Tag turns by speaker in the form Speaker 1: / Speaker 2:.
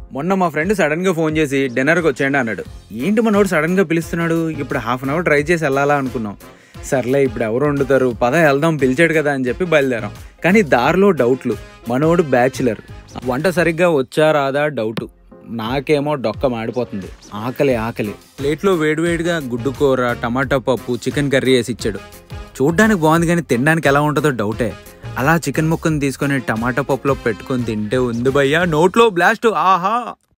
Speaker 1: మొన్న మా friend sudden గా ఫోన్ చేసి డిన్నర్కి వచ్చేయండి అన్నాడు ఏంటి మనోడు సడన్ గా పిలుస్తున్నాడు ఇప్పుడు హాఫ్ అన్ అవర్ ట్రై చేసి వెళ్ళాలా అనుకున్నాం సర్లే ఇప్పుడు ఎవరు వండుతారు పద వెళ్దాం పిలిచాడు కదా అని చెప్పి బయలుదేరాం కానీ దారిలో డౌట్లు మనోడు బ్యాచులర్ వంట సరిగ్గా వచ్చా రాదా డౌట్ నాకేమో డొక్క మాడిపోతుంది ఆకలి ఆకలి ప్లేట్లో వేడివేడిగా గుడ్డు కూర టమాటా పప్పు చికెన్ కర్రీ వేసి ఇచ్చాడు చూడ్డానికి బాగుంది కానీ తినడానికి ఎలా ఉంటుందో డౌటే అలా చికెన్ ముక్కను తీసుకొని టమాటా పప్పులో పెట్టుకొని తింటే ఉంది భయ్యా నోట్లో బ్లాస్ట్ ఆహా